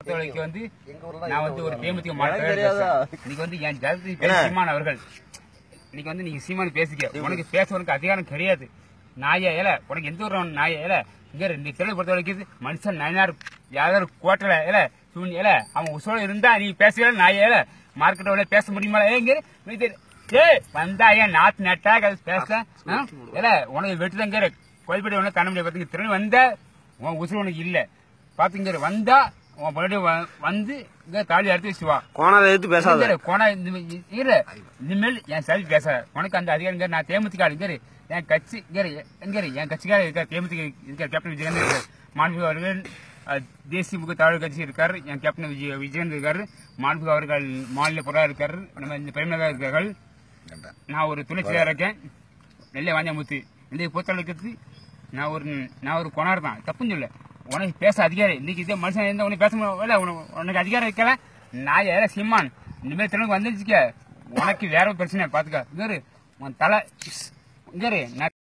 பொறுத்த வரைக்கும் வந்து எங்க ஊர்ல தான் நான் வந்து ஒரு தேமுதிக மாநில எனக்கு தெரியாதா? இன்னைக்கு வந்து என் ஜாதி பேர் சீமான் அவர்கள் இன்னைக்கு வந்து நீங்க சீமான் பேசிக்க உனக்கு பேசுவதற்கு அதிகாரம் கிடையாது நாய ஏல உனக்கு எந்த ஒரு நாய ஏல இங்க இந்த திரை பொறுத்த வரைக்கும் மனுஷன் நயனார் யாராவது கோட்டல ஏல சூன் ஏல அவன் உசோட இருந்தா நீ பேசவே நாய ஏல மார்க்கெட்டோட பேச முடியுமா ஏங்க ஏய் வந்தா ஏன் நாத்து நட்டா பேச ஏல உனக்கு வெட்டுதங்கிற கோயில்படி ஒண்ணு கண்ண முடியாது பாத்தீங்க திறன் வந்த உன் உசுறு உனக்கு இல்ல பாத்தீங்க வந்தா உன் மறுபடியும் வ- வந்து இங்க தாலி அறுத்து வச்சு வா கோணாத எடுத்து பேசாத இரு, கோணா இந்த மா- இரு இனிமேல் என் சரி பேச உனக்கு அந்த அதிகாரம் இங்க நான் தேமுதிக ஆளு. இங்க இரு. என் கட்சி இங்க இரு, இங்க இரு. என் கட்சிக்கார இருக்க தேமுதிக இருக்க கேப்டன் விஜயகாந்த் இருக்காரு மாண்புமிகு அவர்கள் அஹ், தேசிய முக தமிழ் கட்சி இருக்காரு என் கேப்டன் விஜய் விஜயகாந்த் இருக்காரு மாண்புமிகு அவர்கள் மாநில பொருளாதார இருக்காரு நம்ம இந்த பெருமையாக இருக்கார்கள் நான் ஒரு துணை செயலாளர் இருக்கேன் நெல்லை வாஞ்சாமுத்து நெல்லை பொறுத்தளவுக்கு நான் ஒரு நான் ஒரு கொணார் தான் தப்புன்னு சொல்ல உனக்கு பேச அதிகாரம் இன்னைக்கு இதே மனுஷன் இருந்தா உனக்கு பேச முடியல இல்ல, உனக்கு உனக்கு அதிகாரம் இருக்கல நான் யார சீமான் இனிமேல் திறனுக்கு வந்துருச்சுக்க உனக்கு வேற ஒரு பிரச்சனை பாத்துக்க இங்க இரு. உன் தலை இங்க இரு. நான்